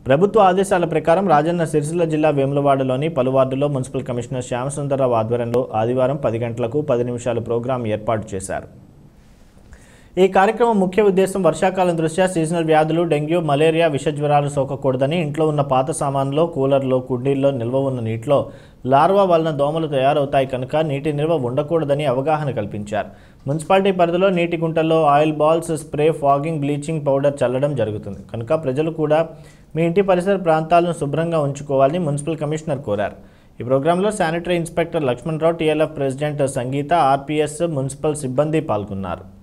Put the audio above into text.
ప్రభుత్వ ఆదేశాల ప్రకారం రాజన్న సిరిసిల్ల జిల్లా వేములవాడలోని పలు వార్డులో మున్సిపల్ కమిషనర్ శ్యామసుందరరావు ఆధ్వర్యంలో ఆదివారం పది గంటలకు పది నిమిషాల ప్రోగ్రాం ఏర్పాటు చేశారు ఈ కార్యక్రమం ముఖ్య ఉద్దేశం వర్షాకాలం దృష్ట్యా సీజనల్ వ్యాధులు డెంగ్యూ మలేరియా విషజ్వరాలు సోకకూడదని ఇంట్లో ఉన్న పాత సామాన్లో కూలర్లో కుండీల్లో నిల్వ ఉన్న నీటిలో లార్వా వలన దోమలు తయారవుతాయి కనుక నీటి నిల్వ ఉండకూడదని అవగాహన కల్పించారు మున్సిపాలిటీ పరిధిలో నీటి గుంటల్లో oil balls spray fogging bleaching powder చల్లడం జరుగుతుంది కనుక ప్రజలు కూడా మీ ఇంటి పరిసర ప్రాంతాలను శుభ్రంగా ఉంచుకోవాలని మున్సిపల్ కమిషనర్ కోరారు ఈ ప్రోగ్రాంలో sanitary inspector Lakshmanarao TLF president Sangeetha RPs municipal సిబ్బంది పాల్గొన్నారు